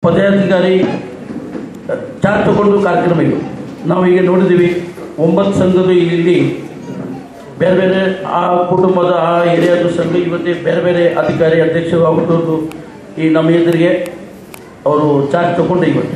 ಪದಾಧಿಕಾರಿ charge ತಗೊಂಡು ಕಾರ್ಯಕ್ರಮ ಇದು ನಾವು ಈಗ ನೋಡಿದ್ದೀವಿ ಒಂಬತ್ತು ಸಂಘದ ಇಲ್ಲಿ ಬೇರೆ ಬೇರೆ ಆ ಕುಟುಂಬದ ಆ ಏರಿಯಾದ ಸಂಘ ಇವತ್ತೇ ಬೇರೆ ಬೇರೆ ಅಧಿಕಾರಿ ಅಧ್ಯಕ್ಷರು ಅವ್ರದ್ದು ಈ ನಮ್ಮ ಎದುರಿಗೆ ಅವರು ಚಾರ್ಜ್ ತಗೊಂಡು ಇವತ್ತು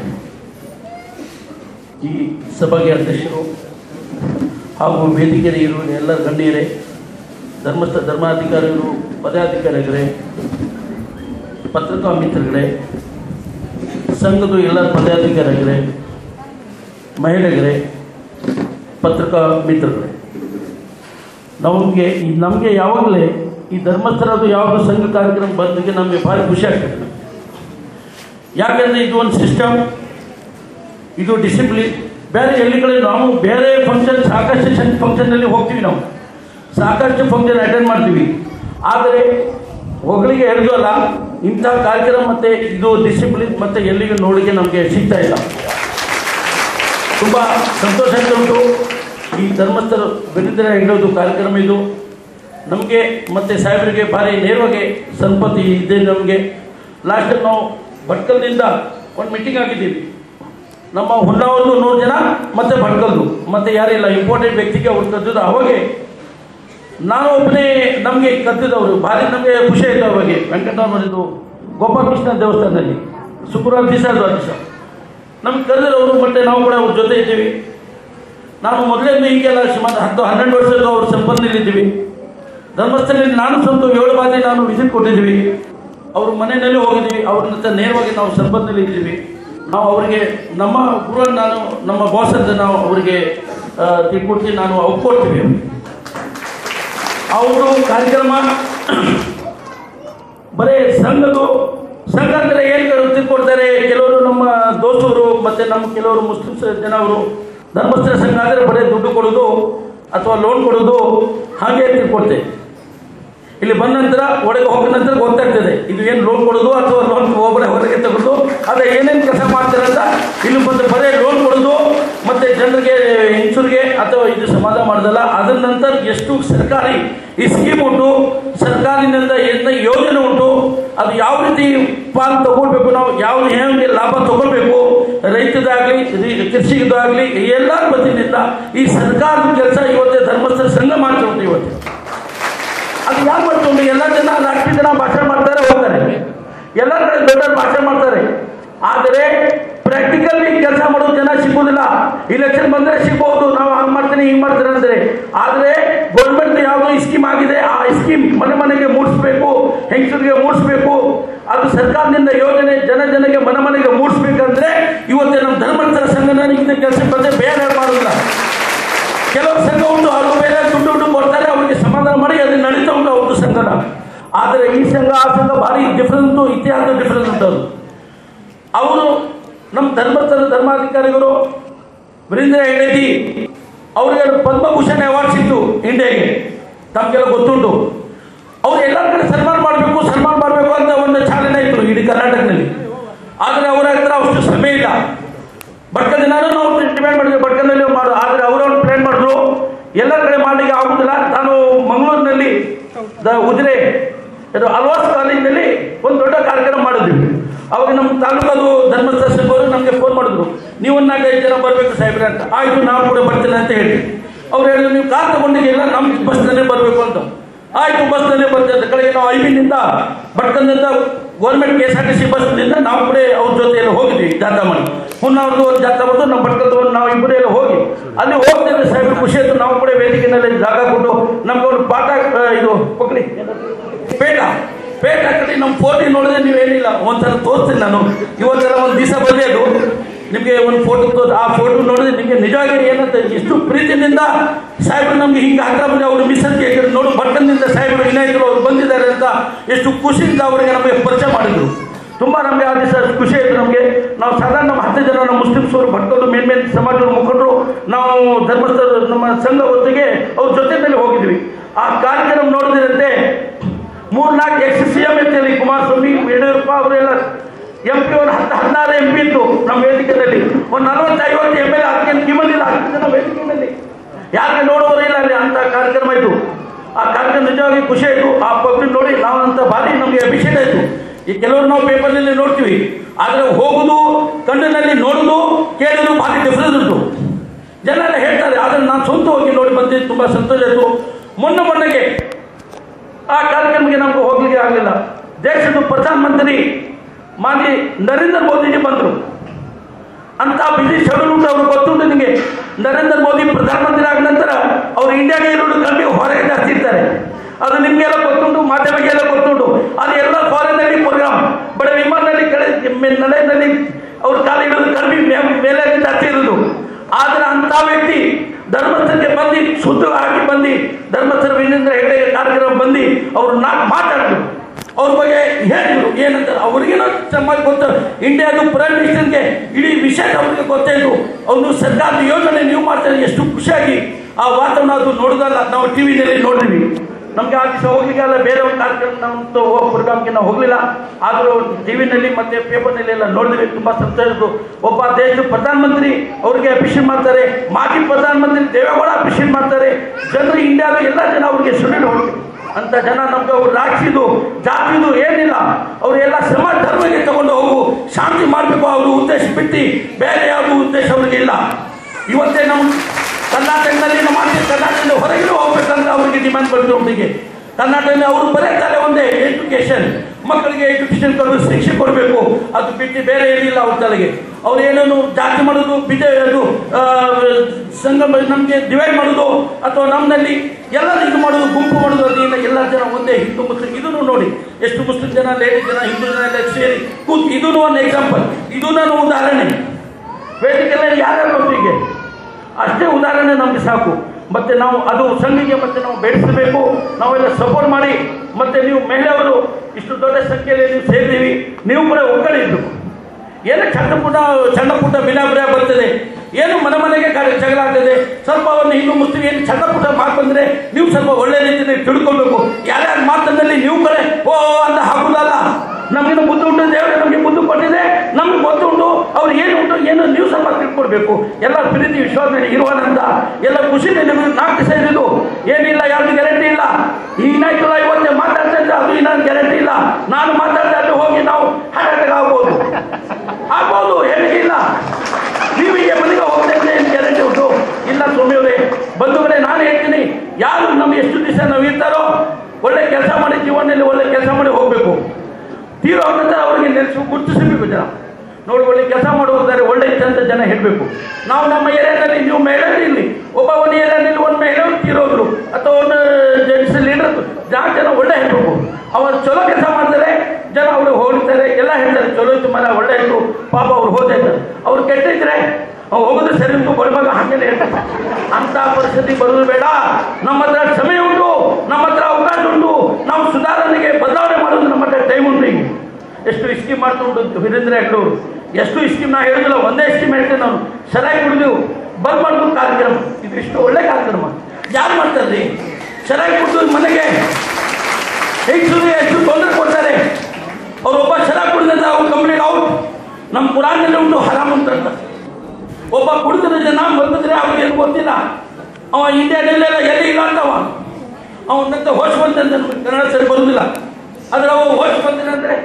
ಈ ಸಭೆಗೆ ಅಧ್ಯಕ್ಷರು ಹಾಗೂ ವೇದಿಕೆಯಲ್ಲಿ ಇರುವ ಎಲ್ಲ ಗಣ್ಯರೇ ಧರ್ಮಸ್ಥ ಧರ್ಮಾಧಿಕಾರಿಗಳು ಪದಾಧಿಕಾರಿಗಳೇ ಪತ್ರಿಕಾ ಮಿತ್ರಗಳೇ ಸಂಘದ ಎಲ್ಲ ಪದಾಧಿಕಾರಿಗಳೇ ಮಹಿಳೆಯರೇ ಪತ್ರಿಕಾ ಮಿತ್ರಗಳೇ ನಮಗೆ ಈ ನಮಗೆ ಯಾವಾಗಲೇ ಈ ಧರ್ಮಸ್ಥಳದ ಯಾವುದು ಸಂಘ ಕಾರ್ಯಕ್ರಮ ಬಂದಿಗೆ ನಮಗೆ ಭಾರಿ ಖುಷಿ ಆಗ್ತದೆ ಯಾಕಂದರೆ ಇದು ಒಂದು ಸಿಸ್ಟಮ್ ಇದು ಡಿಸಿಪ್ಲಿನ್ ಬೇರೆ ಎಲ್ಲಿ ಕಡೆ ನಾವು ಬೇರೆ ಫಂಕ್ಷನ್ ಸಾಕಷ್ಟು ಫಂಕ್ಷನ್ನಲ್ಲಿ ಹೋಗ್ತೀವಿ ನಾವು ಸಾಕಷ್ಟು ಫಂಕ್ಷನ್ ಅಟೆಂಡ್ ಮಾಡ್ತೀವಿ ಆದರೆ ಹೊಗಳಿಗೆ ಹೇಳಿದ್ವಲ್ಲ ಇಂಥ ಕಾರ್ಯಕ್ರಮ ಮತ್ತು ಇದು ಡಿಸಿಪ್ಲಿನ್ ಮತ್ತು ಎಲ್ಲಿಗೂ ನೋಡಿಗೆ ನಮಗೆ ಸಿಗ್ತಾ ಇಲ್ಲ ತುಂಬ ಸಂತೋಷ ಆಗ್ತಾ ಉಂಟು ಈ ಧರ್ಮಸ್ಥಳ ಬೆನ್ನಿದ್ರೆ ಇಡೋದು ಕಾರ್ಯಕ್ರಮ ಇದು ನಮಗೆ ಮತ್ತು ಸಾಹೇಬರಿಗೆ ಭಾರಿ ನೇರವಾಗಿ ಸಂಪತ್ತಿ ಇದೆ ನಮಗೆ ಲಾಸ್ಟ್ ನಾವು ಭಟ್ಕಲ್ನಿಂದ ಒಂದು ಮೀಟಿಂಗ್ ಆಗಿದ್ದೀವಿ ನಮ್ಮ ಹೊನ್ನಾವರ್ದು ನೂರು ಜನ ಮತ್ತು ಭಟ್ಕಲ್ದು ಮತ್ತು ಯಾರಿಲ್ಲ ಇಂಪಾರ್ಟೆಂಟ್ ವ್ಯಕ್ತಿಗೆ ಅವ್ರು ಕದ್ದಿದ್ದು ಅವಾಗೆ ನಾನು ಒಬ್ಬನೇ ನಮಗೆ ಕದ್ದಿದ್ದವರು ಭಾರಿ ನಮಗೆ ಖುಷಿ ಆಯಿತು ಅವಾಗೆ ವೆಂಕಟರಾಮನಿದು ಗೋಪಾಲಕೃಷ್ಣ ದೇವಸ್ಥಾನದಲ್ಲಿ ಶುಕ್ರವಾರ ದಿವಸ ಅದು ದಿವಸ ನಮ್ಗೆ ಕರೆದಿರೋರು ಮತ್ತೆ ನಾವು ಕೂಡ ಅವ್ರ ಜೊತೆ ಇದ್ದೀವಿ ನಾನು ಮೊದಲಿಂದ ಹೀಗೆಲ್ಲ ಸುಮಾರು ಹತ್ತು ಹನ್ನೆರಡು ವರ್ಷದ ಅವ್ರ ಸಂಪರ್ಕದಲ್ಲಿದ್ದೀವಿ ಧರ್ಮಸ್ಥಳದಲ್ಲಿ ನಾನು ಸ್ವಂತ ಏಳು ಬಾರಿ ನಾನು ವಿಸಿಟ್ ಕೊಟ್ಟಿದ್ದೀವಿ ಅವ್ರ ಮನೆಯಲ್ಲಿ ಹೋಗಿದ್ದೀವಿ ಅವ್ರ ಜೊತೆ ನೇರವಾಗಿ ನಾವು ಸಂಪರ್ಕದಲ್ಲಿ ಇದ್ದೀವಿ ನಾವು ಅವರಿಗೆ ನಮ್ಮ ಗುರು ನಾನು ನಮ್ಮ ಬಾಸ್ ಅಂತ ನಾವು ಅವರಿಗೆ ತಿಳ್ಕೊಡ್ತೀನಿ ನಾನು ಒಪ್ಕೊಡ್ತೀವಿ ಅವರು ಕಾರ್ಯಕ್ರಮ ಬರೀ ಸಂಘದು ಸಂಘ ಅಂದರೆ ಏನು ತಿಳ್ಕೊಡ್ತಾರೆ ಕೆಲವರು ನಮ್ಮ ದೋಸ್ತರು ಮತ್ತು ನಮ್ಮ ಕೆಲವರು ಮುಸ್ಲಿಮ್ಸ್ ಜನವರು ಧರ್ಮಸ್ಥಳ ಸಂಘ ಅಂದರೆ ಬರೀ ದುಡ್ಡು ಕೊಡೋದು ಅಥವಾ ಲೋನ್ ಕೊಡೋದು ಹಾಗೆ ತಿಳ್ಕೊಡ್ತೇವೆ ಇಲ್ಲಿ ಬಂದ ನಂತರ ಒಳಗೆ ಹೋದ ನಂತರ ಗೊತ್ತಾಗ್ತದೆ ಇದು ಏನು ಲೋನ್ ಕೊಡೋದು ಅಥವಾ ಲೋನ್ ಒಬ್ಬರೇ ಹೊರಗೆ ತೆಗೆದು ಅದೇ ಏನೇನು ಕೆಲಸ ಮಾಡ್ತಾರೆ ಅಂತ ಇಲ್ಲಿ ಬಂದು ಬರೀ ಲೋನ್ ಕೊಡೋದು ಮತ್ತು ಜನರಿಗೆ ಹೆಂಗಸರಿಗೆ ಅಥವಾ ಇದು ಸಮಾಧಾನ ಮಾಡೋದಲ್ಲ ಅದರ ನಂತರ ಎಷ್ಟು ಸರ್ಕಾರಿ ಈ ಸ್ಕೀಮ್ ಉಂಟು ಸರ್ಕಾರದಿಂದ ಏನು ಯೋಜನೆ ಉಂಟು ಅದು ಯಾವ ರೀತಿ ಪಾಲ್ ತಗೊಳ್ಬೇಕು ನಾವು ಯಾವ್ದು ಹೇಗೆ ಲಾಭ ತಗೊಳ್ಬೇಕು ರೈತದಾಗಲಿ ಕೃಷಿದಾಗಲಿ ಎಲ್ಲರ ವತಿಯಿಂದ ಈ ಸರ್ಕಾರದ ಕೆಲಸ ಇವತ್ತೇ ಧರ್ಮಸ್ಥಳ ಸಂಘ ಮಾಡ್ತಾ ಉಂಟು ಇವತ್ತು ಅದು ಯಾಕೆ ಮಾಡ್ಕೊಂಡು ಎಲ್ಲ ಜನ ನಾಲ್ಕು ಜನ ಭಾಷೆ ಮಾಡ್ತಾರೆ ಹೋಗ್ತಾರೆ ಎಲ್ಲ ಕಡೆ ದೊಡ್ಡ ಭಾಷೆ ಮಾಡ್ತಾರೆ ಆದರೆ ಪ್ರಾಕ್ಟಿಕಲಿ ಕೆಲಸ ಮಾಡೋ ಜನ ಸಿಗೋದಿಲ್ಲ ಇಲೆಕ್ಷನ್ ಬಂದರೆ ಸಿಗ್ಬೋದು ನಾವು ಹಂಗೆ ಮಾಡ್ತೀನಿ ಹಿಂಗೆ ಮಾಡ್ತಾರೆ ಅಂದರೆ ಆದರೆ ಗೌರ್ಮೆಂಟ್ ಯಾವುದೋ ಸ್ಕೀಮ್ ಆಗಿದೆ ಆ ಸ್ಕೀಮ್ ಮನೆ ಮನೆಗೆ ಮೂಡಿಸ್ಬೇಕು ಹೆಂಗಸರಿಗೆ ಮೂಡಿಸ್ಬೇಕು ಅದು ಸರ್ಕಾರದಿಂದ ಯೋಜನೆ ಜನ ಜನಗೆ ಮನೆ ಮನೆಗೆ ಮೂಡಿಸ್ಬೇಕಂದ್ರೆ ಇವತ್ತೇ ನಮ್ಮ ಧರ್ಮಸ್ಥಳ ಸಂಘನ ಇಂಥ ಕೆಲಸ ಬಂದರೆ ಬೇರೆ ಮಾಡೋದಿಲ್ಲ ಕೆಲವು ಸಂಘ ಉಂಟು ಅವರು ಬೇರೆ ದುಡ್ಡು ದುಡ್ಡು ಕೊಡ್ತಾರೆ ಅವರಿಗೆ ಸಮಾಧಾನ ಮಾಡಿ ಅದು ನಡೀತಾ ಉಂಟು ಅವ್ರದ್ದು ಸಂಘನ ಆದರೆ ಈ ಸಂಘ ಆ ಸಂಘ ಭಾರಿ ಡಿಫ್ರೆನ್ಸ್ ಉಂಟು ಇತಿಹಾಸ ಡಿಫ್ರೆನ್ಸ್ ಉಂಟು ಅದು ಅವರು ನಮ್ಮ ಧರ್ಮಸ್ಥಳ ಧರ್ಮಾಧಿಕಾರಿಗಳು ವೀರೇಂದ್ರ ಹೆಗಡೆಜಿ ಅವರಿಗೆ ಪದ್ಮಭೂಷಣ್ ಅವಾರ್ಡ್ ಸಿಕ್ತು ಇಂಡಿಯಾಗೆ ತಮಗೆಲ್ಲ ಗೊತ್ತುಂಟು ಅವ್ರು ಎಲ್ಲರ ಕಡೆ ಸನ್ಮಾನ ಮಾಡಬೇಕು ಸನ್ಮಾನ ಮಾಡಬೇಕು ಅಂತ ಒಂದು ಚಾಲನೆ ಇತ್ತು ಇಡೀ ಕರ್ನಾಟಕದಲ್ಲಿ ಆದರೆ ಅವರ ಹತ್ರ ಅಷ್ಟು ಸಮಯ ಇಲ್ಲ ಬಟ್ಕಲ್ ನಾನು ನಾವು ಡಿಮ್ಯಾಂಡ್ ಮಾಡಿದ್ವಿ ಬಟ್ಕಲ್ನಲ್ಲಿ ಮಾಡು ಆದರೆ ಅವರು ಒಂದು ಪ್ಲಾನ್ ಮಾಡಿದ್ರು ಎಲ್ಲ ಕಡೆ ಮಾಡಲಿಕ್ಕೆ ಆಗುದಿಲ್ಲ ನಾನು ಮಂಗಳೂರಿನಲ್ಲಿ ದ ಉಜಿರೆ ಇದು ಅಲ್ವಾಸ್ ಕಾಲೇಜಿನಲ್ಲಿ ಒಂದು ದೊಡ್ಡ ಕಾರ್ಯಕ್ರಮ ಮಾಡಿದ್ವಿ ಅವಾಗ ನಮ್ಮ ತಾಲೂಕದು ಧರ್ಮಸ್ಥಳ ಸಂಘವರು ನಮಗೆ ಫೋನ್ ಮಾಡಿದ್ರು ನೀವು ಒಂದು ನಾಲ್ಕೈದು ಜನ ಬರಬೇಕು ಸಾಹೇಬ್ರೆ ಅಂತ ಆಯಿತು ನಾವು ಕೂಡ ಬರ್ತೀನಿ ಅಂತ ಹೇಳಿ ಅವ್ರು ಹೇಳಿದ್ರು ನೀವು ಕಾರ್ ತಗೊಂಡಿದ್ದೀಲ್ಲ ನಮ್ಮ ಬಸ್ನಲ್ಲೇ ಬರಬೇಕು ಅಂತ ಆಯಿತು ಬಸ್ನಲ್ಲೇ ಬರ್ತದೆ ಕಡೆಗೆ ನಾವು ಐಬಿನಿಂದ ಭಟ್ಕಲ್ನಿಂದ government K S R T C ಬಸ್ನಿಂದ ನಾವು ಕೂಡ ಅವ್ರ ಜೊತೆಯಲ್ಲಿ ಹೋಗಿದ್ವಿ ಜಾಥಾ ಮಾಡಿ ಹುನ್ನಾವ್ರದ್ದು ಒಂದು ಜಾಥಾ ಬಂದು ನಮ್ಮ ಭಟ್ಕಲ್ದು ಒಂದು ನಾವು ಇಬ್ಬರೇ ಎಲ್ಲ ಹೋಗಿ ಅಲ್ಲಿ ಹೋಗ್ತೇವೆ ಸಾಹೇಬ್ ಖುಷಿ ಆಯ್ತು ನಾವು ಕೂಡ ವೇದಿಕೆಯಲ್ಲಿ ಜಾಗ ಕೊಟ್ಟು ನಮ್ಗೆ ಒಂದು ಪಾಠ ಆ, ಇದು ಪಕ್ಡಿ ಪೇಟ ಪೇಟ ಕಡೆ ನಮ್ಮ ಫೋಟೋ ನೋಡಿದ್ರೆ ನೀವು ಏನಿಲ್ಲ ಒಂದ್ಸಲ ತೋರಿಸ್ತೀನಿ ನಾನು ಇವತ್ತೆಲ್ಲ ಒಂದು ದಿವಸ ಬಂದೇ ಅದು ನಿಮಗೆ ಒಂದು ಫೋಟೋ ತೋರಿಸಿ ಆ ಫೋಟೋ ನೋಡಿದ್ರೆ ನಿಮಗೆ ನಿಜವಾಗಿ ಏನಂತ ಎಷ್ಟು ಪ್ರೀತಿಯಿಂದ ಸಾಹೇಬರು ನಮಗೆ ಹಿಂಗೆ ಹತ್ರ ಬಂದು ಅವರು ಮಿಸ್ ಅಂತ ಹೇಳಿದ್ರು ನೋಡು ಭಟ್ಕಲ್ನಿಂದ ಸಾಹೇಬರು ವಿನಾಯಕರು ಅವ್ರು ಬಂದಿದ್ದಾರೆ ಅಂತ ಎಷ್ಟು ಖುಷಿಯಿಂದ ಅವರಿಗೆ ನಮಗೆ ಪರಿಚಯ ಮಾಡಿದ್ರು ತುಂಬ ನಮಗೆ ಆ ದಿವಸ ಖುಷಿ ಆಯಿತು ನಮಗೆ ನಾವು ಸಾಧಾರಣ ನಮ್ಮ ಹತ್ತು ಜನ ನಮ್ಮ ಮುಸ್ಲಿಮ್ಸ್ ಅವರು ಭಟ್ಕಲು ಮೇನ್ ಮೇನ್ ಸಮಾಜದ ಮುಖಂಡರು ನಾವು ಧರ್ಮಸ್ಥಳ ನಮ್ಮ ಸಂಘ ಹೊತ್ತಿಗೆ ಅವ್ರ ಜೊತೆಯಲ್ಲಿ ಹೋಗಿದ್ವಿ ಆ ಕಾರ್ಯಕ್ರಮ ನೋಡಿದ್ರಂತೆ ಮೂರ್ನಾಲ್ಕು ಎಕ್ಸ್ ಸಿ ಎಂ ಇರ್ತೇಳಿ ಕುಮಾರಸ್ವಾಮಿ ಯಡಿಯೂರಪ್ಪ ಅವರೆಲ್ಲ ಎಂ ಪಿ ಒಂದು ಹತ್ತು ಹದಿನಾರು ಎಂ ಪಿ ಇತ್ತು ನಮ್ಮ ವೇದಿಕೆಯಲ್ಲಿ ಒಂದು ನಲವತ್ತು ಐವತ್ತು ಎಮ್ ಎಲ್ ಅದಕ್ಕೆ ಕಿಮ್ಮದಿಲ್ಲ ಹತ್ತು ಜನ ವೇದಿಕೆಯಲ್ಲಿ ಯಾಕೆ ನೋಡೋರು ಇಲ್ಲ ಅಲ್ಲಿ ಅಂತ ಕಾರ್ಯಕ್ರಮ ಇತ್ತು ಆ ಕಾರ್ಯಕ್ರಮ ನಿಜವಾಗಿ ಖುಷಿ ಆಯಿತು ಆ ಪಬ್ಲಿಕ್ ನೋಡಿ ನಾವು ಅಂತ ಭಾರಿ ನಮಗೆ ಅಭಿಷೇಕ ಆಯಿತು ಈ ಕೆಲವರು ನಾವು ಪೇಪರ್ನಲ್ಲಿ ನೋಡ್ತೀವಿ ಆದರೆ ಹೋಗುದು ಕಣ್ಣಿನಲ್ಲಿ ನೋಡುದು ಕೇಳುದು ಭಾರಿ ಡಿಫರೆನ್ಸ್ ಉಂಟು ಜನ ಎಲ್ಲ ಹೇಳ್ತಾರೆ ಆದರೆ ನಾನು ಸ್ವಂತ ಹೋಗಿ ನೋಡಿ ಬಂದಿದ್ದು ತುಂಬ ಸಂತೋಷ ಆಯಿತು ಮೊನ್ನೆ ಮೊನ್ನೆಗೆ ಆ ಕಾರ್ಯಕ್ರಮಕ್ಕೆ ನಮ್ಗೆ ಹೋಗ್ಲಿಕ್ಕೆ ಆಗಲಿಲ್ಲ ದೇಶದ ಪ್ರಧಾನಮಂತ್ರಿ ಮಾನ್ಯ ನರೇಂದ್ರ ಮೋದಿಜಿ ಬಂದರು ಅಂತ ಬಿಸಿ ಶೆಡ್ಯೂಲ್ ಉಂಟು ಅವ್ರಿಗೆ ಗೊತ್ತುಂಟು ನಿಮಗೆ ನರೇಂದ್ರ ಮೋದಿ ಪ್ರಧಾನಮಂತ್ರಿ ಆದ ನಂತರ ಅವರು ಇಂಡಿಯಾಗೆ ಇರೋದು ಕಮ್ಮಿ ಹೊರಗೆ ಜಾಸ್ತಿ ಇರ್ತಾರೆ ಅದು ನಿಮಗೆಲ್ಲ ಗೊತ್ತುಂಟು ಮಾಧ್ಯಮಕ್ಕೆಲ್ಲ ಗೊತ್ತುಂಟು ಅದು ಎಲ್ಲ ಫಾರಿನ್ನಲ್ಲಿ ಪ್ರೋಗ್ರಾಮ್ ಬಡ ವಿಮಾನದಲ್ಲಿ ಕಡೆ ಮೆ- ನೆಲೆಯಲ್ಲಿ ಅವ್ರ ಕಾಲ ಇಡೋದು ಕಮ್ಮಿ ಮೇ- ಮೇಲೆ ಜಾಸ್ತಿ ಇರೋದು ಆದರೆ ಅಂತ ವ್ಯಕ್ತಿ ಧರ್ಮಸ್ಥಳಕ್ಕೆ ಬಂದು ಸುದ್ದಿ ಹಾಕಿ ಬಂದು ಧರ್ಮಸ್ಥಳ ವೀರೇಂದ್ರ ಹೆಗಡೆ ಕಾರ್ಯಕ್ರಮ ಬಂದು ಅವರು ನಾಲ್ಕು ಮಾತಾಡಿದ್ರು ಅವ್ರ ಬಗ್ಗೆ ಹೇಳಿದ್ರು ಏನಂತ ಅವ್ರಿಗೇನೋ ಚೆನ್ನಾಗಿ ಗೊತ್ತು ಇಂಡಿಯಾದು ಪ್ರೈಮ್ ಮಿನಿಸ್ಟರ್ಗೆ ಇಡೀ ವಿಷಯ ಅವ್ರಿಗೆ ಗೊತ್ತಾಯಿತು ಅವನು ಸರ್ಕಾರದ ಯೋಜನೆ ನೀವು ಮಾಡ್ತಾರೆ ಎಷ್ಟು ಖುಷಿಯಾಗಿ ಆ ವಾತಾವರಣ ಅದು ನೋಡೋದಲ್ಲ ನಾವು ಟಿ ವಿನಲ್ಲಿ ನೋಡಿದ್ವಿ ನಮಗೆ ಆ ದಿವಸ ಹೋಗ್ಲಿಕ್ಕೆಲ್ಲ ಬೇರೆ ಒಂದು ಕಾರ್ಯಕ್ರಮ ನಾವು ಪ್ರೋಗ್ರಾಮ್ಗೆ ನಾವು ಹೋಗಲಿಲ್ಲ ಆದರೂ ಟಿ ವಿನಲ್ಲಿ ಮತ್ತು ಪೇಪರ್ನಲ್ಲಿ ಎಲ್ಲ ನೋಡಿದ್ವಿ ತುಂಬ ಸಂತೋಷ ಒಬ್ಬ ದೇಶದ ಪ್ರಧಾನಮಂತ್ರಿ ಅವ್ರಿಗೆ ಅಪ್ರಿಷಿಯೇಟ್ ಮಾಡ್ತಾರೆ ಮಾಜಿ ಪ್ರಧಾನಮಂತ್ರಿ ದೇವೇಗೌಡ ಅಪ್ರಿಷಿಯೇಟ್ ಮಾಡ್ತಾರೆ ಜನರು ಇಂಡಿಯಾದ ಎಲ್ಲ ಜನ ಅವ್ರಿಗೆ ಸುಳ್ಳು ಹೊರಟು ಅಂತ ಜನ ನಮ್ಗೆ ಅವ್ರು ರಾಕ್ಷಿದು ಜಾತಿದು ಏನಿಲ್ಲ ಅವ್ರು ಎಲ್ಲ ಸಮಾಜ ಧರ್ಮಕ್ಕೆ ತಗೊಂಡು ಹೋಗು ಶಾಂತಿ ಮಾಡಬೇಕು ಅವ್ರ ಉದ್ದೇಶ ಬಿಟ್ಟು ಬೇರೆ ಯಾವುದು ಉದ್ದೇಶ ಅವ್ರಿಗೆ ಇಲ್ಲ ಇವತ್ತೇ ನಮ್ಮ ಕರ್ನಾಟಕದಲ್ಲಿ ನಮ್ಮ ಆಚೆ ಕರ್ನಾಟಕದಿಂದ ಹೊರಗಿನ ಹೋಗ್ಬೇಕಂತ ಅವರಿಗೆ ಡಿಮ್ಯಾಂಡ್ ಬಂತು ಒಟ್ಟಿಗೆ ಕರ್ನಾಟಕದಲ್ಲಿ ಅವರು ಬರೀತಾರೆ ಒಂದೇ ಎಜುಕೇಶನ್ ಮಕ್ಕಳಿಗೆ ಎಜುಕೇಶನ್ ಕೊಡಬೇಕು ಶಿಕ್ಷೆ ಕೊಡಬೇಕು ಅದು ಬಿಟ್ಟು ಬೇರೆ ಏನಿಲ್ಲ ಅವ್ರ ತಲೆಗೆ ಅವ್ರು ಏನೇನು ಜಾತಿ ಮಾಡೋದು ಬಿಜೆ ಅದು ಆ, ಸಂಗಮ ನಮಗೆ ಡಿವೈಡ್ ಮಾಡೋದು ಅಥವಾ ನಮ್ಮಲ್ಲಿ ಎಲ್ಲ ಇದು ಮಾಡೋದು ಗುಂಪು ಮಾಡೋದು ಅದೇನು ಎಲ್ಲ ಜನ ಒಂದೇ ಹಿಂದೂ ಮುಸ್ಲಿಂ ಇದನ್ನು ನೋಡಿ ಎಷ್ಟು ಮುಸ್ಲಿಂ ಜನ ಲೇಡೀಸ್ ಜನ ಹಿಂದೂ ಜನ ಎಲ್ಲ ಸೇರಿ ಕೂತು ಇದೂ ಒಂದು ಎಕ್ಸಾಂಪಲ್ ಇದು ನಾನು ಉದಾಹರಣೆ ವೇದಿಕೆಲ್ಲ ಯಾರ್ಯಾರು ಒಟ್ಟಿಗೆ ಅಷ್ಟೇ ಉದಾಹರಣೆ ನಮಗೆ ಸಾಕು ಮತ್ತೆ ನಾವು ಅದು ಸಂಘಿಗೆ ಮತ್ತೆ ನಾವು ಬೆಳೆಸಬೇಕು ನಾವೆಲ್ಲ ಸಪೋರ್ಟ್ ಮಾಡಿ ಮತ್ತೆ ನೀವು ಮಹಿಳೆಯವರು ಇಷ್ಟು ದೊಡ್ಡ ಸಂಖ್ಯೆಯಲ್ಲಿ ನೀವು ಸೇರಿದ್ದೀವಿ ನೀವು ಕೂಡ ಒಗ್ಗಡಿದ್ದು ಏನು ಸಣ್ಣ ಪುಟ್ಟ ಸಣ್ಣ ಪುಟ್ಟ ಬಿಲಾಬ್ರ ಬರ್ತದೆ ಏನು ಮನೆ ಮನೆಗೆ ಗ- ಜಗಳ ಆಗ್ತದೆ ಸ್ವಲ್ಪ ಒಂದು ಹಿಂದೂ ಮುಸ್ಲಿಂ ಏನು ಸಣ್ಣ ಪುಟ್ಟ ಮಾತು ಬಂದರೆ ನೀವು ಸ್ವಲ್ಪ ಒಳ್ಳೆ ರೀತಿಯಲ್ಲಿ ತಿಳ್ಕೊಳ್ಬೇಕು ಯಾರ್ಯಾರ ಮಾತಿನಲ್ಲಿ ನೀವು ಕಡೆ ಓ ಅಂತ ಹಾಕುದಲ್ಲ ನಮಗಿನ ಬುದ್ಧಿ ಉಂಟು ದೇವರೇ ನಮಗೆ ಬುದ್ಧಿ ಕೊಟ್ಟಿದೆ ನಮ್ಗೆ ಗೊತ್ತು ಉಂಟು ಅವ್ರು ಏನು ಉಂಟು ಏನು ನೀವು ಸ್ವಲ್ಪ ತಿಳ್ಕೊಡ್ಬೇಕು ಎಲ್ಲ ಪ್ರೀತಿ ವಿಶ್ವಾಸದಲ್ಲಿ ಇರುವಾನಂದ ಎಲ್ಲ ಖುಷಿನೇ ನಿಮಗೆ ನಾಲ್ಕು ದಿವಸ ಇರೋದು ಏನಿಲ್ಲ ಯಾವ್ದು ಗ್ಯಾರಂಟಿ ಇಲ್ಲ ಈಗಿನಾಯ್ತಲ್ಲ ಇವತ್ತೇ ಮಾತಾಡ್ತಾ ಇದ್ದೆ ಅದು ಇನ್ನೊಂದು ಗ್ಯಾರಂಟಿ ಇಲ್ಲ ನಾನು ಮಾತಾಡ್ತಾ ಇದ್ದೆ ಹೋಗಿ ನಾವು ಹಾರ್ಟ್ ಅಟ್ಯಾಕ್ ಆಗ್ಬೋದು ಆಗ್ಬೋದು ಹೇಳಿಲ್ಲ ನೀವು ಈಗ ಮನೆಗೆ ಹೋಗ್ತಾ ಇದ್ದೆ ಏನು ಗ್ಯಾರಂಟಿ ಉಂಟು ಇಲ್ಲ ಸ್ವಾಮಿಯವರೇ ಬಂಧುಗಳೇ ನಾನು ಹೇಳ್ತೀನಿ ಯಾರು ನಮ್ಮ ಎಷ್ಟು ದಿವಸ ನಾವು ಇರ್ತಾರೋ ಒಳ್ಳೆ ಕೆಲಸ ಮಾಡಿ ಜೀವನದಲ್ಲಿ ಒಳ್ಳೆ ಕೆಲಸ ಮಾಡಿ ಹೋಗಬೇಕು ತೀರೋ ನಂತರ ಅವರಿಗೆ ನೆಲೆಸು ಗುರುತಿಸಬೇಕು ಜನ ನೋಡಿ ಒಳ್ಳೆ ಕೆಲಸ ಮಾಡುವುದಾದ್ರೆ ಒಳ್ಳೆ ಅಂತ ಜನ ಹೇಳಬೇಕು ನಾವು ನಮ್ಮ ಏರಿಯಾದಲ್ಲಿ ನೀವು ಮಹಿಳೆಯರು ಇಲ್ಲಿ ಒಬ್ಬ ಒಂದು ಏರಿಯಾದಲ್ಲಿ ಒಂದು ಮಹಿಳೆಯರು ತೀರೋದ್ರು ಅಥವಾ ಒಂದು ಜೆಂಟ್ಸ್ ಲೀಡರ್ ನಾಲ್ಕು ಜನ ಒಳ್ಳೆ ಹೇಳಬೇಕು ಅವರು ಚಲೋ ಕೆಲಸ ಮಾಡ್ತಾರೆ ಜನ ಅವರು ಹೋಗ್ತಾರೆ ಎಲ್ಲ ಹೇಳ್ತಾರೆ ಚಲೋ ಇತ್ತು ಮರ ಒಳ್ಳೆ ಇತ್ತು ಪಾಪ ಅವ್ರು ಹೋಗ್ತಾ ಇದ್ದಾರೆ ಅವ್ರು ಕೆಟ್ಟಿದ್ರೆ ಅವ್ರು ಹೋಗೋದು ಸರಿ ಉಂಟು ಬರುವಾಗ ಹಾಗೆಲ್ಲ ಹೇಳ್ತಾರೆ ಅಂತ ಪರಿಸ್ಥಿತಿ ಬರುವುದು ಬೇಡ ನಮ್ಮ ಹತ್ರ ಸಮಯ ಉಂಟು ನಮ್ಮ ಹತ್ರ ಅವಕಾಶ ಉಂಟು ನಾವು ಸುಧಾರಣೆಗೆ ಬದಲಾವಣೆ ಮಾಡೋದು ನಮ್ಮ ಹತ್ರ ಟೈಮ್ ಉಂಟು ಈಗ ಎಷ್ಟು ಸ್ಕೀಮ್ ಮಾಡ್ತಾ ಉಂಟು ವೀರೇಂದ್ರ ಹೆಗ್ಡೂರು ಎಷ್ಟು ಸ್ಕೀಮ್ ನಾ ಹೇಳಿದಿಲ್ಲ ಒಂದೇ ಸ್ಕೀಮ್ ಹೇಳ್ತೇನೆ ನಾನು ಸರಿಯಾಗಿ ಕುಡಿದೆವು ಬಂದ್ ಮಾಡೋದು ಕಾರ್ಯಕ್ರಮ ಇದು ಇಷ್ಟು ಒಳ್ಳೆ ಕಾರ್ಯಕ್ರಮ ಯಾರು ಮಾಡ್ತಾರೆ ಸರಿಯಾಗಿ ಕುಡಿದು ಮನೆಗೆ ಹೆಂಗಸರು ಎಷ್ಟು ತೊಂದರೆ ಕೊಡ್ತಾರೆ ಅವ್ರು ಒಬ್ಬ ಸರಿಯಾಗಿ ಕುಡಿದ್ರೆ ಅವ್ರು ಕಂಪ್ಲೀಟ್ ಔಟ್ ನಮ್ಮ ಪುರಾಣದಲ್ಲಿ ಉಂಟು ಹರಾಮ್ ಅಂತ ಒಬ್ಬ ಕುಡಿದ್ರೆ ಜನ ಬಂದಿದ್ರೆ ಅವ್ರಿಗೆ ಏನು ಗೊತ್ತಿಲ್ಲ ಅವ ಇಂಡಿಯಾದಲ್ಲೆಲ್ಲ ಎಲ್ಲಿ ಇಲ್ಲ ಅಂತವ ಅವನಂತ ಹೋಶ್ ಬಂದಂತ ಕನ್ನಡ ಸರಿ ಬರುವುದಿಲ್ಲ ಆದ್ರೆ ಅವ ಹೋಶ್ ಬಂದಿಲ್ಲ ಅಂದ್ರೆ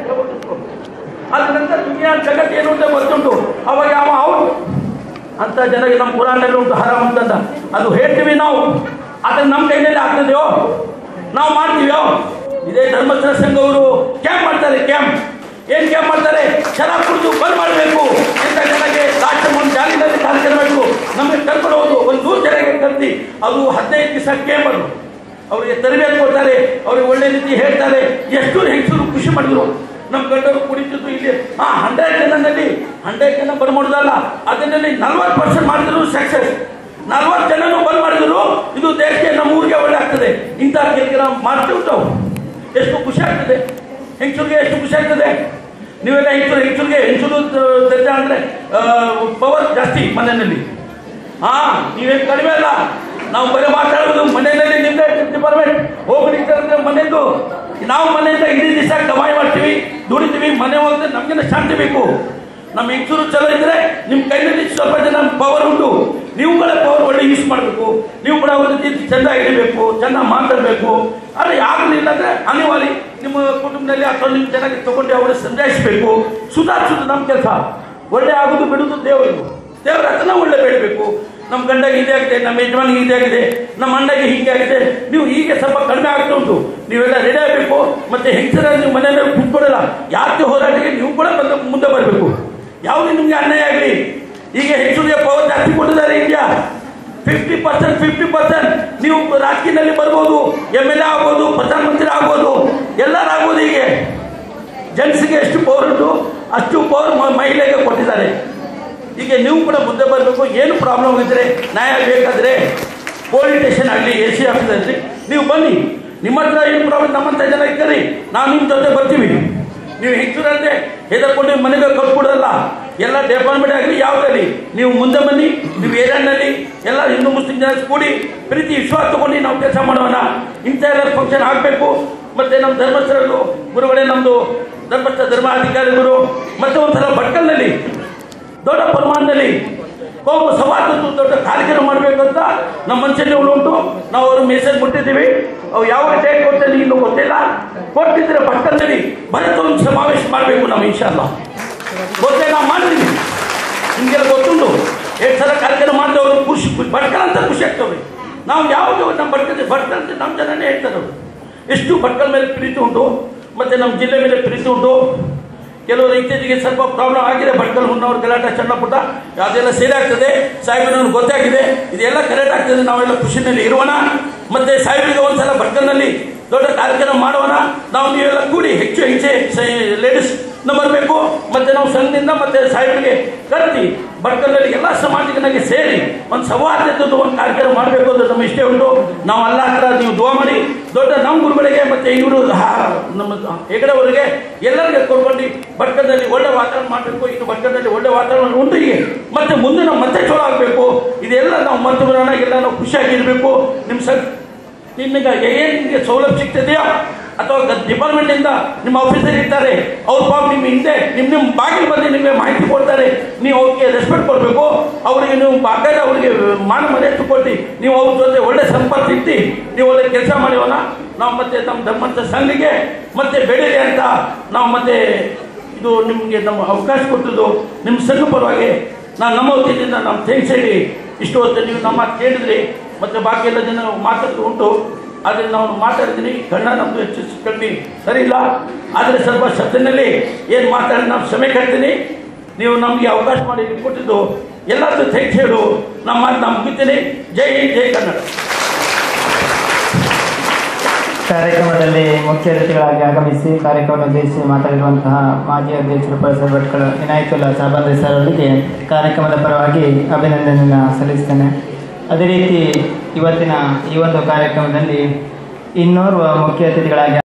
ಅದ್ರ ನಂತರ ದುನಿಯಾ ಜಗತ್ತು ಏನು ಅಂತ ಗೊತ್ತುಂಟು ಅವಾಗ ಅವ ಔಟ್ ಅಂತ ಜನಗೆ ನಮ್ಮ ಪುರಾಣದಲ್ಲಿ ಉಂಟು ಹರಾಮ್ ಅಂತಂದ ಅದು ಹೇಳ್ತೀವಿ ನಾವು ಅದನ್ನ ನಮ್ಮ ಕೈಯಲ್ಲಿ ಆಗ್ತದೆಯೋ ನಾವು ಮಾಡ್ತೀವೋ ಇದೇ ಧರ್ಮಸ್ಥಳ ಸಂಘವರು ಕ್ಯಾಂಪ್ ಮಾಡ್ತಾರೆ ಕ್ಯಾಂಪ್ ಏನ್ ಕ್ಯಾಂಪ್ ಮಾಡ್ತಾರೆ ಚೆನ್ನಾಗಿ ಕುಡಿದು ಬಂದ್ ಮಾಡಬೇಕು ಇಂಥ ಜನಕ್ಕೆ ಲಾಸ್ಟ್ ಒಂದು ಜಾಗದಲ್ಲಿ ಕಾರ್ಯಕ್ರಮ ಬೇಕು ನಮಗೆ ಕರ್ಕೊಂಡು ಹೋಗೋದು ಒಂದು ನೂರು ಜನಕ್ಕೆ ಕರ್ತಿ ಅದು ಹದಿನೈದು ದಿವಸ ಕ್ಯಾಂಪ್ ಅದು ಅವರಿಗೆ ತರಬೇತಿ ಕೊಡ್ತಾರೆ ಅವ್ರಿಗೆ ಒಳ್ಳೆ ರೀತಿ ಹೇಳ್ತಾರೆ ಎಷ್ಟು ಹೆಂಗಸರು ಖುಷಿ ಮಾಡಿದ್ರು ನಮ್ಮ ಗಂಡರು ಕುಡಿತಿದ್ದು ಇಲ್ಲಿ ಹಾ ಹಂಡ್ರೆಡ್ ಜನದಲ್ಲಿ ಹಂಡ್ರೆಡ್ ಜನ ಬಂದ್ ಮಾಡೋದಲ್ಲ ಅದರಲ್ಲಿ ನಲ್ವತ್ತು ಪರ್ಸೆಂಟ್ ಮಾಡಿದ್ರು ಸಕ್ಸಸ್ ನಲ್ವತ್ತು ಜನನು ಬಂದ್ ಮಾಡಿದ್ರು ಇದು ದೇಶಕ್ಕೆ ನಮ್ಮ ಊರಿಗೆ ಒಳ್ಳೆ ಆಗ್ತದೆ ಇಂಥ ಕೆಲಸ ಮಾಡ್ತಿರ್ತಾವೆ ಎಷ್ಟು ಖುಷಿ ಆಗ್ತದೆ ಹೆಂಗಸರಿಗೆ ಎಷ್ಟು ಖುಷಿ ಆಗ್ತದೆ ನೀವೆಲ್ಲ ಹೆಂಗಸರು ಹೆಂಗಸರಿಗೆ ಹೆಂಗಸರು ದರ್ಜ ಅಂದರೆ ಪವರ್ ಜಾಸ್ತಿ ಮನೆಯಲ್ಲಿ ಹಾ ನೀವೇನು ಕಡಿಮೆ ಅಲ್ಲ ನಾವು ಬರೀ ಮಾತಾಡೋದು ಮನೆಯಲ್ಲಿ ನಿಮ್ದೇ ಡಿಪಾರ್ಟ್ಮೆಂಟ್ ಹೋಗ್ಲಿಕ್ಕೆ ಮನೆಯದು ನಾವು ಮನೆಯಿಂದ ಇಡೀ ದಿವಸ ಕಮಾಯಿ ಮಾಡ್ತೀವಿ ದುಡಿತೀವಿ ಮನೆ ಹೋದ್ರೆ ನಮಗಿನ ಶಾಂತಿ ಬೇಕು ನಮ್ಮ ಹೆಂಗಸರು ಚಲೋ ಇದ್ರೆ ನಿಮ್ಮ ಕೈಯಲ್ಲಿ ಸ್ವಲ್ಪ ಜನ ಪವರ್ ಉಂಟು ನೀವು ಕೂಡ ಪವರ್ ಒಳ್ಳೆ ಯೂಸ್ ಮಾಡಬೇಕು ನೀವು ಕೂಡ ಅವ್ರ ಜೊತೆ ಚೆಂದ ಇಡಬೇಕು ಚೆಂದ ಮಾತಾಡಬೇಕು ಆದರೆ ಆಗಲಿಲ್ಲ ಅಂದರೆ ಅನಿವಾರ್ಯ ನಿಮ್ಮ ಕುಟುಂಬದಲ್ಲಿ ಅಥವಾ ನಿಮ್ಮ ಜನಕ್ಕೆ ತಗೊಂಡು ಅವರು ಸಂಜಾಯಿಸಬೇಕು ಸುಧಾರಿಸೋದು ನಮ್ಮ ಕೆಲಸ ಒಳ್ಳೆ ಆಗೋದು ಬಿಡುವುದು ದೇವರು ದೇವರ ಹತ್ರನ ಒಳ್ಳೆ ಬೇಡಬೇಕು ನಮ್ಮ ಗಂಡಗೆ ಇದೇ ಆಗಿದೆ ನಮ್ಮ ಯಜಮಾನಿಗೆ ಇದೇ ಆಗಿದೆ ನಮ್ಮ ಅಣ್ಣಗೆ ಹೀಗೆ ಆಗಿದೆ ನೀವು ಹೀಗೆ ಸ್ವಲ್ಪ ಕಡಿಮೆ ಆಗ್ತಾ ಉಂಟು ನೀವೆಲ್ಲ ರೆಡಿ ಆಗಬೇಕು ಮತ್ತೆ ಹೆಂಗಸರ ನೀವು ಮನೆಯಲ್ಲಿ ಕುತ್ಕೊಡಲ್ಲ ಯಾಕೆ ಹೋರಾಟಕ್ಕೆ ನೀವು ಕೂಡ ಬಂದು ಮುಂದೆ ಬರಬೇಕು ಯಾವುದು ನಿಮಗೆ ಅನ್ಯಾಯ ಆಗಲಿ ಈಗ ಹೆಚ್ಚುವರಿ ಪವರ್ ಜಾಸ್ತಿ ಕೊಟ್ಟಿದ್ದಾರೆ India fifty percent fifty percent ನೀವು ರಾಜಕೀಯದಲ್ಲಿ ಬರ್ಬೋದು ಎಮ್ ಎಲ್ ಎ ಆಗ್ಬೋದು ಪ್ರಧಾನಮಂತ್ರಿ ಆಗ್ಬೋದು ಎಲ್ಲರೂ ಆಗ್ಬೋದು ಹೀಗೆ ಜೆಂಟ್ಸ್ಗೆ ಎಷ್ಟು ಪವರ್ ಉಂಟು ಅಷ್ಟು ಪವರ್ ಮಹಿಳೆಗೆ ಕೊಟ್ಟಿದ್ದಾರೆ ಈಗ ನೀವು ಕೂಡ ಮುಂದೆ ಬರಬೇಕು ಏನು ಪ್ರಾಬ್ಲಮ್ ಇದ್ದರೆ ನ್ಯಾಯ ಬೇಕಾದರೆ ಪೊಲೀಸ್ ಸ್ಟೇಷನ್ ಆಗಲಿ ಎ ಸಿ ಆಫೀಸಲ್ಲಿ ನೀವು ಬನ್ನಿ ನಿಮ್ಮ ಹತ್ರ ಏನು ಪ್ರಾಬ್ಲಮ್ ನಮ್ಮಂಥ ಜನ ಇದ್ದಾರೆ ನಾವು ನಿಮ್ಮ ಜೊತೆ ಬರ್ತೀವಿ ನೀವು ಹೆಚ್ಚುರಂತೆ ಹೆದರ್ಕೊಂಡು ಮನೆಗೆ ಕಟ್ಕೊಡಲ್ಲ ಎಲ್ಲ ಡೆಪಾರ್ಟ್ಮೆಂಟ್ ಆಗಲಿ ಯಾವುದಲ್ಲಿ ನೀವು ಮುಂದೆ ಬನ್ನಿ ನೀವು ಏರಿಯಾನಲ್ಲಿ ಎಲ್ಲ ಹಿಂದೂ ಮುಸ್ಲಿಂ ಜನ ಕೂಡಿ ಪ್ರೀತಿ ವಿಶ್ವಾಸ ತಗೊಂಡು ನಾವು ಕೆಲಸ ಮಾಡೋಣ ಇಂಥ ಎಲ್ಲ ಫಂಕ್ಷನ್ ಆಗಬೇಕು ಮತ್ತೆ ನಮ್ಮ ಧರ್ಮಸ್ಥಳರು ಗುರುಗಳೇ ನಮ್ಮದು ಧರ್ಮಸ್ಥಳ ಧರ್ಮಾಧಿಕಾರಿಗಳು ಮತ್ತೆ ಒಂದ್ಸಲ ಭಟ್ಕಲ್ನಲ್ಲಿ ದೊಡ್ಡ ಪ್ರಮಾಣದಲ್ಲಿ ಕೋಮು ಸವಾಲತ್ತು ದೊಡ್ಡ ಕಾರ್ಯಕ್ರಮ ಮಾಡಬೇಕಂತ ನಮ್ಮ ಮನಸ್ಸಲ್ಲಿ ಉಂಟು ನಾವು ಅವ್ರ ಮೆಸೇಜ್ ಕೊಟ್ಟಿದ್ದೀವಿ ಅವು ಯಾವಾಗ ಡೇಟ್ ಕೊಡ್ತೇನೆ ಇನ್ನೂ ಗೊತ್ತಿಲ್ಲ ಕೊಟ್ಟಿದ್ರೆ ಭಟ್ಕಲ್ನಲ್ಲಿ ಭರತ ಒಂದು ಸಮಾವೇಶ ಮಾಡಬೇಕು ನಾವು ಇನ್ಶಾಲ್ಲ ಗೊತ್ತೇ ನಾವು ಮಾಡಿದ್ವಿ ನಿಮಗೆಲ್ಲ ಗೊತ್ತುಂಟು ಎಷ್ಟು ಸಲ ಕಾರ್ಯಕ್ರಮ ಮಾಡ್ತೇವೆ ಅವರು ಖುಷಿ ಭಟ್ಕಲ್ ಅಂತ ಖುಷಿ ಆಗ್ತವೆ ನಾವು ಯಾವುದು ನಮ್ಮ ಭಟ್ಕಲ್ ಭಟ್ಕಲ್ ಅಂತ ನಮ್ಮ ಜನನೇ ಹೇಳ್ತಾರೆ ಅವರು ಎಷ್ಟು ಭಟ್ಕಲ್ ಮೇಲೆ ಪ್ರೀತಿ ಉಂಟು ಮತ್ತು ನಮ್ಮ ಜಿಲ್ಲೆ ಮೇಲೆ ಪ್ರೀತಿ ಉಂಟು ಕೆಲವರು ಇತ್ತೀಚೆಗೆ ಸ್ವಲ್ಪ ಪ್ರಾಬ್ಲಮ್ ಆಗಿದೆ ಭಟ್ಕಲ್ ಹುಣ್ಣವ್ರ ಗಲಾಟೆ ಸಣ್ಣ ಪುಟ್ಟ ಅದೆಲ್ಲ ಸೇರಿ ಆಗ್ತದೆ ಸಾಹೇಬನವ್ರಿಗೆ ಗೊತ್ತಾಗಿದೆ ಇದೆಲ್ಲ ಕರೆಕ್ಟ್ ಆಗ್ತದೆ ನಾವೆಲ್ಲ ಖುಷಿನಲ್ಲಿ ಇರೋಣ ಮತ್ತೆ ಸಾಹೇಬರಿಗೆ ಒಂದ್ಸಲ ಭಟ್ಕಲ್ನಲ್ಲಿ ದೊಡ್ಡ ಕಾರ್ಯಕ್ರಮ ಮಾಡೋಣ ನಾವು ನೀವೆಲ್ಲ ಕೂಡಿ ಹೆಚ್ಚು ಹೆಚ್ಚೆ ಲೇಡೀಸ್ ಬರಬೇಕು ಮತ್ತೆ ನಾವು ಸಂಘದಿಂದ ಮತ್ತೆ ಸಾಹೇಬರಿಗೆ ಕರೆದಿ ಭಟ್ಕಲ್ನಲ್ಲಿ ಎಲ್ಲ ಸಮಾಜಿಕನಾಗಿ ಸೇರಿ ಒಂದು ಸೌಹಾರ್ದದ್ದು ಒಂದು ಕಾರ್ಯಕ್ರಮ ಮಾಡಬೇಕು ಅಂತ ನಮ್ಮ ಇಷ್ಟೇ ಉಂಟು ನಾವು ಅಲ್ಲ ಹತ್ರ ನೀವು ದುವಾ ಮಾಡಿ ದೊಡ್ಡ ನಮ್ಮ ಗುರುಗಳಿಗೆ ಮತ್ತೆ ಇವರು ನಮ್ಮ ಹೆಗಡೆಯವರಿಗೆ ಎಲ್ಲರಿಗೆ ಕೊಡ್ಕೊಂಡು ಭಟ್ಕಲದಲ್ಲಿ ಒಳ್ಳೆ ವಾತಾವರಣ ಮಾಡಬೇಕು ಇದು ಭಟ್ಕಲದಲ್ಲಿ ಒಳ್ಳೆ ವಾತಾವರಣ ಉಂಟು ಹೀಗೆ ಮತ್ತೆ ಮುಂದೆ ನಾವು ಮತ್ತೆ ಚಲೋ ಆಗಬೇಕು ಇದೆಲ್ಲ ನಾವು ಮತ್ತೆ ಬರೋಣ ಎಲ್ಲ ನಾವು ಖುಷಿಯಾಗಿರಬೇಕು ನಿಮ್ಮ ಸ ನಿಮಗೆ ಏನು ನಿಮಗೆ ಸೌಲಭ್ಯ ಸಿಗ್ತದೆಯಾ ಅಥವಾ ಡಿಪಾರ್ಟ್ಮೆಂಟಿಂದ ನಿಮ್ಮ ಆಫೀಸರ್ ಇರ್ತಾರೆ ಅವ್ರ ಪಾಪ ನಿಮ್ಮ ಹಿಂದೆ ನಿಮ್ಮ ನಿಮ್ಮ ಬಾಗಿಲು ಬಂದು ನಿಮಗೆ ಮಾಹಿತಿ ಕೊಡ್ತಾರೆ ನೀವು ಅವ್ರಿಗೆ ರೆಸ್ಪೆಕ್ಟ್ ಕೊಡಬೇಕು ಅವರಿಗೆ ನೀವು ಬಾಕಾಯ್ದ ಅವರಿಗೆ ಮಾನ ಮರ್ಯಾದೆ ಕೊಟ್ಟು ನೀವು ಅವ್ರ ಜೊತೆ ಒಳ್ಳೆ ಸಂಪರ್ಕ ಇಟ್ಟು ನೀವು ಒಳ್ಳೆ ಕೆಲಸ ಮಾಡಿವನ ನಾವು ಮತ್ತೆ ನಮ್ಮ ಧರ್ಮಂತ ಸಂಘಕ್ಕೆ ಮತ್ತೆ ಬೆಳೀಲಿ ಅಂತ ನಾವು ಮತ್ತೆ ಇದು ನಿಮಗೆ ನಮ್ಮ ಅವಕಾಶ ಕೊಟ್ಟದ್ದು ನಿಮ್ಮ ಸಂಘ ಪರವಾಗಿ ನಾನು ನಮ್ಮ ವತಿಯಿಂದ ನಮ್ಮ ಥ್ಯಾಂಕ್ಸ್ ಹೇಳಿ ಇಷ್ಟು ಹೊತ್ತು ನೀವು ನಮ್ಮ ಮಾತು ಕೇಳಿದ್ರಿ ಮತ್ತು ಬಾಕಿ ಎಲ್ಲ ಜನ ಮಾತಾಡ್ತು ಉಂಟು ಆದರೆ ನಾವು ಮಾತಾಡ್ತೀನಿ ಕಣ್ಣ ನಮ್ಮದು ಹೆಚ್ಚು ಕಡಿಮೆ ಸರಿ ಇಲ್ಲ ಆದರೆ ಸ್ವಲ್ಪ ಶಬ್ದದಲ್ಲಿ ಏನು ಮಾತಾಡಿ ನಾವು ಕ್ಷಮೆ ಕೇಳ್ತೀನಿ ನೀವು ನಮಗೆ ಅವಕಾಶ ಮಾಡಿ ಕೊಟ್ಟಿದ್ದು ಎಲ್ಲರದ್ದು ಥ್ಯಾಂಕ್ಸ್ ಹೇಳು ನಮ್ಮ ಮಾತು ನಾನು ಮುಗಿತೀನಿ ಜೈ ಹಿಂದ್ ಜೈ ಕನ್ನಡ ಕಾರ್ಯಕ್ರಮದಲ್ಲಿ ಮುಖ್ಯ ಅತಿಥಿಗಳಾಗಿ ಆಗಮಿಸಿ ಕಾರ್ಯಕ್ರಮ ಉದ್ದೇಶಿಸಿ ಮಾತಾಡಿರುವಂತಹ ಮಾಜಿ ಅಧ್ಯಕ್ಷರು ಪ್ರೊಫೆಸರ್ ಭಟ್ಕಳ ವಿನಾಯಕುಲ್ಲಾ ಸಾಬಂದ್ರಿ ಸರ್ ಅವರಿಗೆ ಕಾರ್ಯಕ್ರಮದ ಪರವಾಗಿ ಅಭಿನಂದನೆಯನ್ನು ಸಲ್ಲಿಸ್ತೇನೆ ಅದೇ ರೀತಿ ಇವತ್ತಿನ ಈ ಒಂದು ಕಾರ್ಯಕ್ರಮದಲ್ಲಿ ಇನ್ನೋರ್ವ ಮುಖ್ಯ ಅತಿಥಿಗಳಾಗಿ